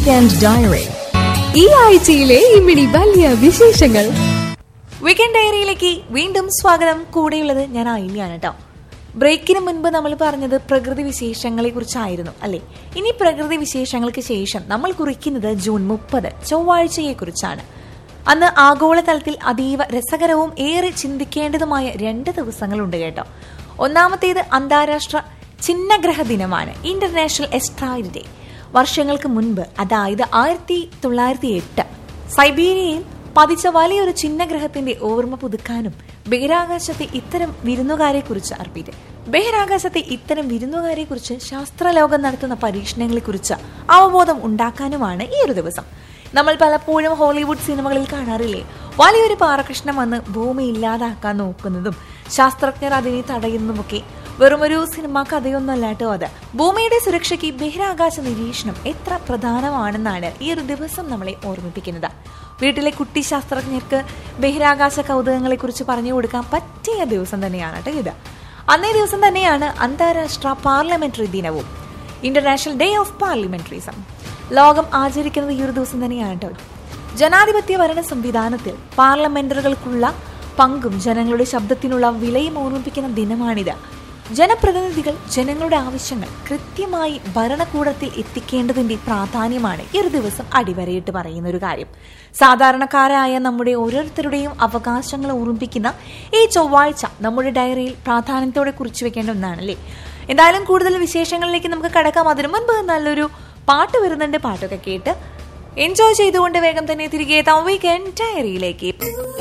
weekend diary ഈ ആഴ്ചയിലെ ഇമിടി വലിയ വിശേഷങ്ങൾ വീക്കെൻഡ് ഡയറിയിലേക്ക് വീണ്ടും സ്വാഗതം കൂടെയുള്ളത് ഞാൻ ആയില്യാണ് കേട്ടോ ബ്രേക്കിന് മുൻപ് നമ്മൾ പറഞ്ഞത് പ്രകൃതി വിശേഷങ്ങളെ കുറിച്ചായിരുന്നു അല്ലെ ഇനി പ്രകൃതി വിശേഷങ്ങൾക്ക് ശേഷം നമ്മൾ കുറിക്കുന്നത് ജൂൺ മുപ്പത് ചൊവ്വാഴ്ചയെ കുറിച്ചാണ് അന്ന് ആഗോളതലത്തിൽ അതീവ രസകരവും ഏറെ ചിന്തിക്കേണ്ടതുമായ രണ്ട് ദിവസങ്ങളുണ്ട് കേട്ടോ ഒന്നാമത്തേത് അന്താരാഷ്ട്ര ചിഹ്നഗ്രഹ ദിനമാണ് ഇന്റർനാഷണൽ എസ്ട്രായിഡ് ഡേ വർഷങ്ങൾക്ക് മുൻപ് അതായത് ആയിരത്തി തൊള്ളായിരത്തി എട്ട് സൈബീരിയയിൽ പതിച്ച വലിയൊരു ചിഹ്നഗ്രഹത്തിന്റെ ഓർമ്മ പുതുക്കാനും ബഹിരാകാശത്തെ ഇത്തരം വിരുന്നുകാരെ കുറിച്ച് അർപ്പിത് ബഹിരാകാശത്തെ ഇത്തരം വിരുന്നുകാരെ കുറിച്ച് ശാസ്ത്രലോകം നടത്തുന്ന പരീക്ഷണങ്ങളെ കുറിച്ച് അവബോധം ഉണ്ടാക്കാനുമാണ് ഈ ഒരു ദിവസം നമ്മൾ പലപ്പോഴും ഹോളിവുഡ് സിനിമകളിൽ കാണാറില്ലേ വലിയൊരു പാറകൃഷ്ണം വന്ന് ഭൂമി ഇല്ലാതാക്കാൻ നോക്കുന്നതും ശാസ്ത്രജ്ഞർ അതിനെ തടയുന്നതുമൊക്കെ വെറുമൊരു സിനിമ കഥയൊന്നുമല്ല കേട്ടോ അത് ഭൂമിയുടെ സുരക്ഷയ്ക്ക് ബഹിരാകാശ നിരീക്ഷണം എത്ര പ്രധാനമാണെന്നാണ് ഈ ഒരു ദിവസം നമ്മളെ ഓർമ്മിപ്പിക്കുന്നത് വീട്ടിലെ കുട്ടി ശാസ്ത്രജ്ഞർക്ക് ബഹിരാകാശ കൗതുകങ്ങളെ കുറിച്ച് പറഞ്ഞു കൊടുക്കാൻ പറ്റിയ ദിവസം തന്നെയാണ് കേട്ടോ ഇത് അന്നേ ദിവസം തന്നെയാണ് അന്താരാഷ്ട്ര പാർലമെന്ററി ദിനവും ഇന്റർനാഷണൽ ഡേ ഓഫ് പാർലമെന്ററിസം ലോകം ആചരിക്കുന്നത് ഈ ഒരു ദിവസം തന്നെയാണ് കേട്ടോ ജനാധിപത്യ ഭരണ സംവിധാനത്തിൽ പാർലമെന്ററുകൾക്കുള്ള പങ്കും ജനങ്ങളുടെ ശബ്ദത്തിനുള്ള വിലയും ഓർമ്മിപ്പിക്കുന്ന ദിനമാണിത് ജനപ്രതിനിധികൾ ജനങ്ങളുടെ ആവശ്യങ്ങൾ കൃത്യമായി ഭരണകൂടത്തിൽ എത്തിക്കേണ്ടതിന്റെ പ്രാധാന്യമാണ് ഈ ഒരു ദിവസം അടിവരയിട്ട് പറയുന്ന ഒരു കാര്യം സാധാരണക്കാരായ നമ്മുടെ ഓരോരുത്തരുടെയും അവകാശങ്ങൾ ഓർമ്മിപ്പിക്കുന്ന ഈ ചൊവ്വാഴ്ച നമ്മുടെ ഡയറിയിൽ പ്രാധാന്യത്തോടെ കുറിച്ചു വെക്കേണ്ട ഒന്നാണല്ലേ എന്തായാലും കൂടുതൽ വിശേഷങ്ങളിലേക്ക് നമുക്ക് കടക്കാം അതിനു മുൻപ് നല്ലൊരു പാട്ട് വരുന്നുണ്ട് പാട്ടൊക്കെ കേട്ട് എൻജോയ് ചെയ്തുകൊണ്ട് വേഗം തന്നെ തിരികെ എത്താം വീക്കെൻഡ് ഡയറിയിലേക്ക്